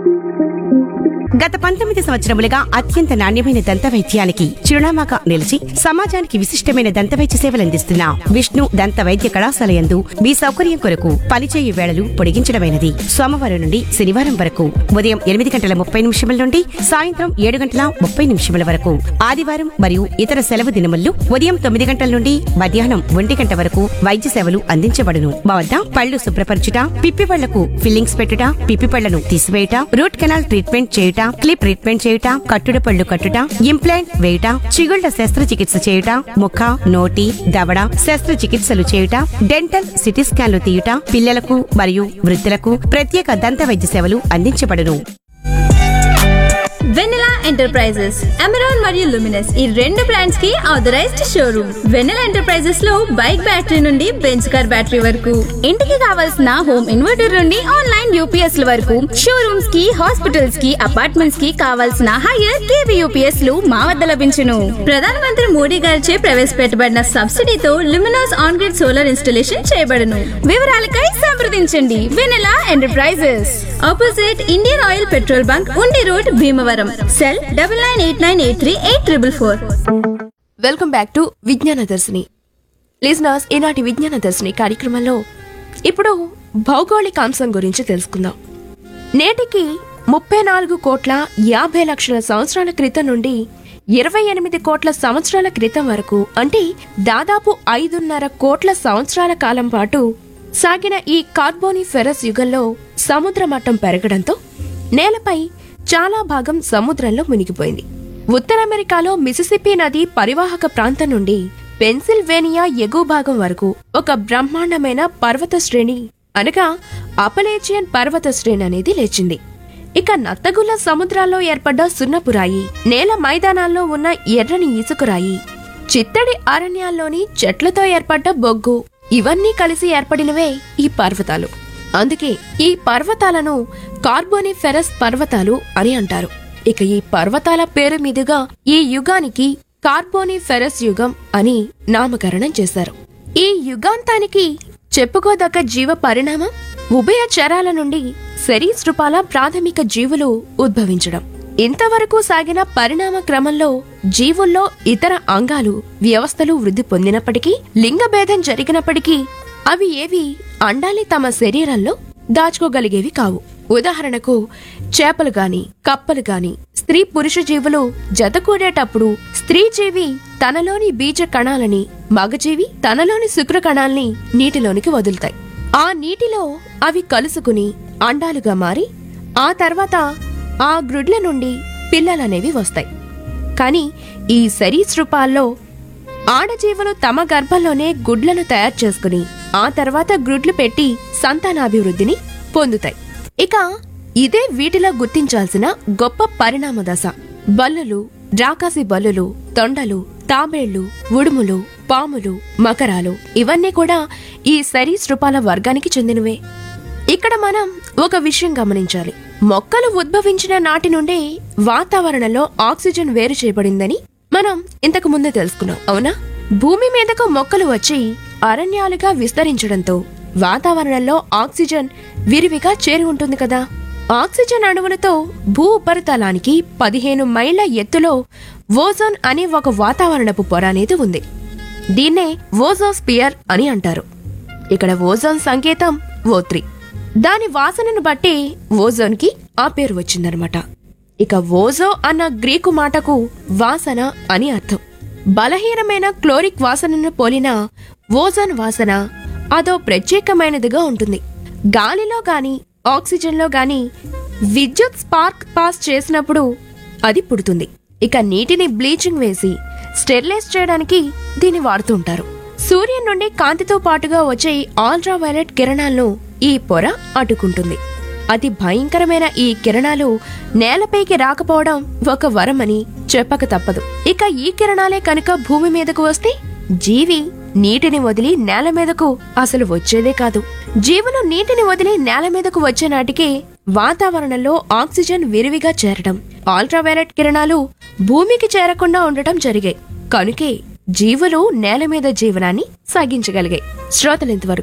గత పంతొమ్మిది సంవత్సరములుగా అత్యంత నాణ్యమైన దంత వైద్యానికి చిరునామాగా నిలిచి సమాజానికి విశిష్టమైన దంత వైద్య సేవలందిస్తున్న విష్ణు దంత వైద్య కళాశాల యందు మీ సౌకర్యం కొరకు పనిచేయు వేళలు పొడిగించడమైనది సోమవారం నుండి శనివారం వరకు ఉదయం ఎనిమిది గంటల ముప్పై నిమిషముల నుండి సాయంత్రం ఏడు గంటల ముప్పై నిమిషముల వరకు ఆదివారం మరియు ఇతర సెలవు దినముల్లో ఉదయం తొమ్మిది గంటల నుండి మధ్యాహ్నం ఒంటి గంట వరకు వైద్య సేవలు అందించబడును మా వద్ద పళ్ళు శుభ్రపరచుట పిప్పి పళ్లకు ఫిల్లింగ్స్ పెట్టుట పిప్పి పళ్లను తీసివేయుట రూట్ కెనాల్ ట్రీట్మెంట్ చేయుట క్లిప్ ట్రీట్మెంట్ చేయుట కట్టుడు పళ్ళు కట్టుట ఇంప్లాంట్ వేయుట చిగుళ్ల శస్త్రచికిత్స చేయుట ముఖ నోటి దవడ శస్త్రచికిత్సలు చేయుట డెంటల్ సిటీ స్కాన్లు తీయుట పిల్లలకు మరియు వృద్ధులకు ప్రత్యేక దంత వైద్య సేవలు అందించబడును వెన్నెలా ఎంటర్ప్రైజెస్ అమెరాన్ మరియు లుమినస్ ఈ రెండు బ్రాండ్స్ కి ఆథరైజ్డ్ షోరూమ్ వెన్నెలా ఎంటర్ప్రైజెస్ లో బైక్ బ్యాటరీ నుండి బెంచ్ కార్ బ్యాటరీ వరకు ఇంటికి కావాల్సిన హోమ్ ఇన్వర్టర్ నుండి ఆన్లైన్ యూపీఎస్ ల వరకు షోరూమ్స్ కి హాస్పిటల్స్ కి అపార్ట్మెంట్స్ కి కావాల్సిన హైయర్ కేవీ యూపీఎస్ లు మా వద్ద లభించును ప్రధానమంత్రి మోడీ గారిచే ప్రవేశపెట్టబడిన సబ్సిడీతో Luminous on grid solar installation చేయబడును వివరాలకై సంప్రదించండి Vennela enterprises opposite Indian Oil petrol bunk Undi road Bhimavaram cell double nine eight nine eight three eight triple four welcome back to Vignana Darshini listeners ఈనాటి విజ్ఞాన దర్శిని కార్యక్రమంలో ఇప్పుడు భౌగోళిక అంశం గురించి తెలుసుకుందాం నేటికి ముప్పై నాలుగు కోట్ల యాభై లక్షల సంవత్సరాల క్రితం నుండి ఇరవై ఎనిమిది కోట్ల సంవత్సరాల క్రితం వరకు అంటే దాదాపు ఐదున్నర కోట్ల సంవత్సరాల కాలం పాటు సాగిన ఈ కార్బోనిఫెరస్ యుగంలో సముద్ర మట్టం పెరగడంతో నేలపై చాలా భాగం సముద్రంలో మునిగిపోయింది ఉత్తర అమెరికాలో మిసిసిపి నది పరివాహక ప్రాంతం నుండి పెన్సిల్వేనియా ఎగువ భాగం వరకు ఒక బ్రహ్మాండమైన పర్వత శ్రేణి అనగా అపలేచియన్ పర్వత శ్రేణి అనేది లేచింది ఇక నత్తగుల్ల సముద్రాల్లో ఏర్పడ్డ సున్నపురాయి నేల మైదానాల్లో ఉన్న ఎర్రని ఇసుకరాయి చిత్తడి అరణ్యాల్లోని చెట్లతో ఏర్పడ్డ బొగ్గు ఇవన్నీ కలిసి ఏర్పడినవే ఈ పర్వతాలు అందుకే ఈ పర్వతాలను కార్బోనిఫెరస్ పర్వతాలు అని అంటారు ఇక ఈ పర్వతాల పేరు మీదుగా ఈ యుగానికి కార్బోనిఫెరస్ యుగం అని నామకరణం చేశారు ఈ యుగాంతానికి చెప్పుకోదగ్గ జీవ పరిణామం ఉభయ చరాల నుండి సరీసృపాల ప్రాథమిక జీవులు ఉద్భవించడం ఇంతవరకు సాగిన పరిణామ క్రమంలో జీవుల్లో ఇతర అంగాలు వ్యవస్థలు వృద్ధి పొందినప్పటికీ లింగభేదం జరిగినప్పటికీ అవి ఏవి అండాల్ని తమ శరీరంలో దాచుకోగలిగేవి కావు ఉదాహరణకు చేపలు గాని కప్పలు గాని స్త్రీ పురుష జీవులు జతకూడేటప్పుడు స్త్రీ జీవి తనలోని బీజ కణాలని మగజీవి తనలోని శుక్ర కణాల్ని నీటిలోనికి వదులుతాయి ఆ నీటిలో అవి కలుసుకుని అండాలుగా మారి ఆ తర్వాత ఆ గ్రుడ్ల నుండి పిల్లలనేవి వస్తాయి కాని ఈ సరీసృపాల్లో ఆడజీవులు తమ గర్భంలోనే గుడ్లను తయారు చేసుకుని ఆ తర్వాత గ్రుడ్లు పెట్టి సంతానాభివృద్ధిని పొందుతాయి ఇక ఇదే వీటిలో గుర్తించాల్సిన గొప్ప పరిణామ దశ బల్లులు రాకాసి బల్లులు తొండలు తాబేళ్లు ఉడుములు పాములు మకరాలు ఇవన్నీ కూడా ఈ సరీసృపాల వర్గానికి చెందినవే ఇక్కడ మనం ఒక విషయం గమనించాలి మొక్కలు ఉద్భవించిన నాటి నుండే వాతావరణంలో ఆక్సిజన్ వేరు చేయబడిందని మనం ఇంతకు ముందే తెలుసుకున్నాం అవునా భూమి మీదకు మొక్కలు వచ్చి అరణ్యాలుగా విస్తరించడంతో వాతావరణంలో ఆక్సిజన్ విరివిగా చేరి ఉంటుంది కదా ఆక్సిజన్ అణువులతో భూ ఉపరితలానికి పదిహేను మైళ్ళ ఎత్తులో ఓజోన్ అనే ఒక వాతావరణపు పొర అనేది ఉంది దీన్నే ఓజోస్పియర్ అని అంటారు ఇక్కడ ఓజోన్ సంకేతం ఓ త్రీ దాని వాసనను బట్టి ఓజోన్ కి ఆ పేరు వచ్చిందనమాట ఇక ఓజో అన్న గ్రీకు మాటకు వాసన అని అర్థం బలహీనమైన క్లోరిక్ వాసనను పోలిన ఓజోన్ వాసన అదో ప్రత్యేకమైనదిగా ఉంటుంది గాలిలో గాని ఆక్సిజన్లో గాని విద్యుత్ స్పార్క్ పాస్ చేసినప్పుడు అది పుడుతుంది ఇక నీటిని బ్లీచింగ్ వేసి స్టెరిలైజ్ చేయడానికి దీన్ని వాడుతూ ఉంటారు సూర్యుని నుండి కాంతితో పాటుగా వచ్చే అల్ట్రా వైలెట్ కిరణాలను ఈ పొర అడ్డుకుంటుంది అతి భయంకరమైన ఈ కిరణాలు నేలపైకి రాకపోవడం ఒక వరమని చెప్పక తప్పదు ఇక ఈ కిరణాలే కనుక భూమి మీదకు వస్తే జీవి నీటిని వదిలి నేల మీదకు అసలు వచ్చేదే కాదు జీవులు నీటిని వదిలి నేల మీదకు వచ్చే నాటికి వాతావరణంలో ఆక్సిజన్ విరివిగా చేరడం అల్ట్రావైలెట్ కిరణాలు భూమికి చేరకుండా ఉండటం జరిగాయి కనుకే జీవులు నేల మీద జీవనాన్ని సాగించగలిగాయి శ్రోతలు ఇంతవరకు